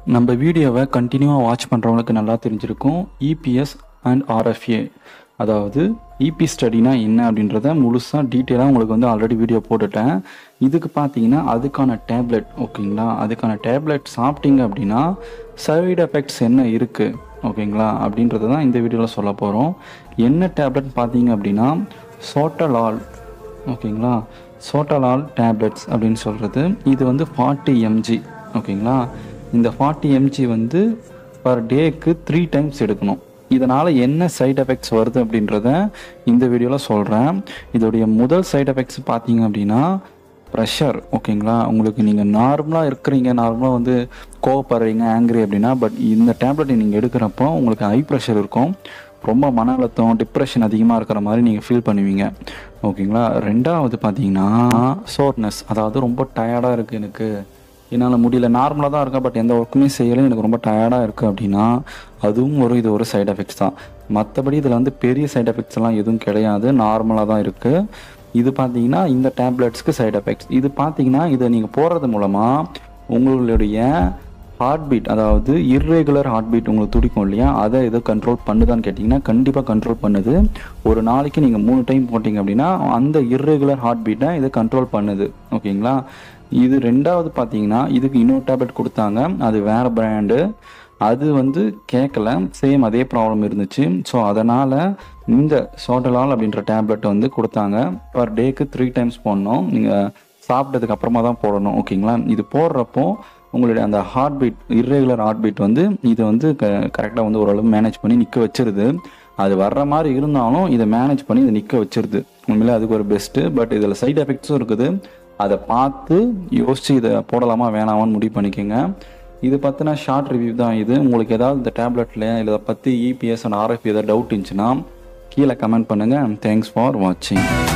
நம்ம வீடியோவை கண்டினியூவாக வாட்ச் பண்ணுறவங்களுக்கு நல்லா தெரிஞ்சிருக்கும் இபிஎஸ் அண்ட் ஆர்எஃப்ஏ அதாவது இபி ஸ்டடினா என்ன அப்படின்றத முழுசாக டீட்டெயிலாக உங்களுக்கு வந்து ஆல்ரெடி வீடியோ போட்டுட்டேன் இதுக்கு பார்த்தீங்கன்னா அதுக்கான டேப்லெட் ஓகேங்களா அதுக்கான டேப்லெட் சாப்பிட்டீங்க அப்படின்னா சைடு எஃபெக்ட்ஸ் என்ன இருக்குது ஓகேங்களா அப்படின்றத தான் இந்த வீடியோவில் சொல்ல போகிறோம் என்ன டேப்லெட் பார்த்தீங்க அப்படின்னா சோட்டலால் ஓகேங்களா சோட்டலால் டேப்லெட்ஸ் அப்படின்னு சொல்கிறது இது வந்து ஃபார்ட்டி எம்ஜி ஓகேங்களா இந்த ஃபார்ட்டி எம்ஜி வந்து பர் டேக்கு த்ரீ டைம்ஸ் எடுக்கணும் இதனால் என்ன சைடு எஃபெக்ட்ஸ் வருது அப்படின்றத இந்த வீடியோவில் சொல்கிறேன் இதோடைய முதல் சைடு எஃபெக்ட்ஸ் பார்த்தீங்க அப்படின்னா ப்ரெஷர் ஓகேங்களா உங்களுக்கு நீங்கள் நார்மலாக இருக்கிறீங்க நார்மலாக வந்து கோவப்படுறீங்க ஆங்கிரி அப்படின்னா பட் இந்த டேப்லெட்டை நீங்கள் எடுக்கிறப்போ உங்களுக்கு ஹை ப்ரெஷர் இருக்கும் ரொம்ப மன அழுத்தம் டிப்ரெஷன் அதிகமாக இருக்கிற மாதிரி நீங்கள் ஃபீல் பண்ணுவீங்க ஓகேங்களா ரெண்டாவது பார்த்தீங்கன்னா சோர்னஸ் அதாவது ரொம்ப டயர்டாக இருக்குது எனக்கு என்னால் முடியல நார்மலாக தான் இருக்கேன் பட் எந்த ஒர்க்குமே செய்யலை எனக்கு ரொம்ப டயர்டாக இருக்குது அப்படின்னா அதுவும் ஒரு இது ஒரு சைடு எஃபெக்ட்ஸ் தான் மற்றபடி இதில் வந்து பெரிய சைடு எஃபெக்ட்ஸ் எல்லாம் எதுவும் கிடையாது நார்மலாக தான் இருக்குது இது பார்த்தீங்கன்னா இந்த டேப்லெட்ஸ்க்கு சைடு எஃபெக்ட்ஸ் இது பார்த்தீங்கன்னா இதை நீங்கள் போடுறது மூலமாக உங்களுடைய ஹார்ட் பீட் அதாவது இர்ரெகுலர் ஹார்ட் பீட் உங்களுக்கு துடிக்கும் இல்லையா அதை எதோ கண்ட்ரோல் பண்ணுதான்னு கேட்டிங்கன்னா கண்டிப்பாக கண்ட்ரோல் பண்ணுது ஒரு நாளைக்கு நீங்கள் மூணு டைம் போட்டிங்க அப்படின்னா அந்த இர்ரெகுலர் ஹார்ட் பீட்டை இதை கண்ட்ரோல் பண்ணுது ஓகேங்களா இது ரெண்டாவது பார்த்தீங்கன்னா இதுக்கு இன்னொரு டேப்லெட் கொடுத்தாங்க அது வேறு பிராண்டு அது வந்து கேட்கல சேம் அதே ப்ராப்ளம் இருந்துச்சு ஸோ அதனால் இந்த சோட்டலால் அப்படின்ற டேப்லெட் வந்து கொடுத்தாங்க பர் டேக்கு த்ரீ டைம்ஸ் போடணும் நீங்கள் சாப்பிட்டதுக்கு அப்புறமா தான் போடணும் ஓகேங்களா இது போடுறப்போ உங்களுடைய அந்த heart beat irregular heart beat வந்து இதை வந்து க கரெக்டாக வந்து ஓரளவு மேனேஜ் பண்ணி நிற்க வச்சிருது அது வர்ற மாதிரி இருந்தாலும் இதை மேனேஜ் பண்ணி இதை நிற்க வச்சிருது உண்மையிலே அதுக்கு ஒரு பெஸ்ட்டு பட் இதில் சைடு எஃபெக்ட்ஸும் இருக்குது அதை பார்த்து யோசித்து இதை போடலாமா வேணாமான்னு முடிவு பண்ணிக்கோங்க இது பற்றின ஷார்ட் ரிவ்யூ தான் இது உங்களுக்கு ஏதாவது இந்த டேப்லெட்டில் இல்லை இதை பற்றி இபிஎஸ் அண்ட் ஆர்எஃப் ஏதாவது டவுட் இருந்துச்சுன்னா கீழே கமெண்ட் பண்ணுங்கள் தேங்க்ஸ் ஃபார் வாட்சிங்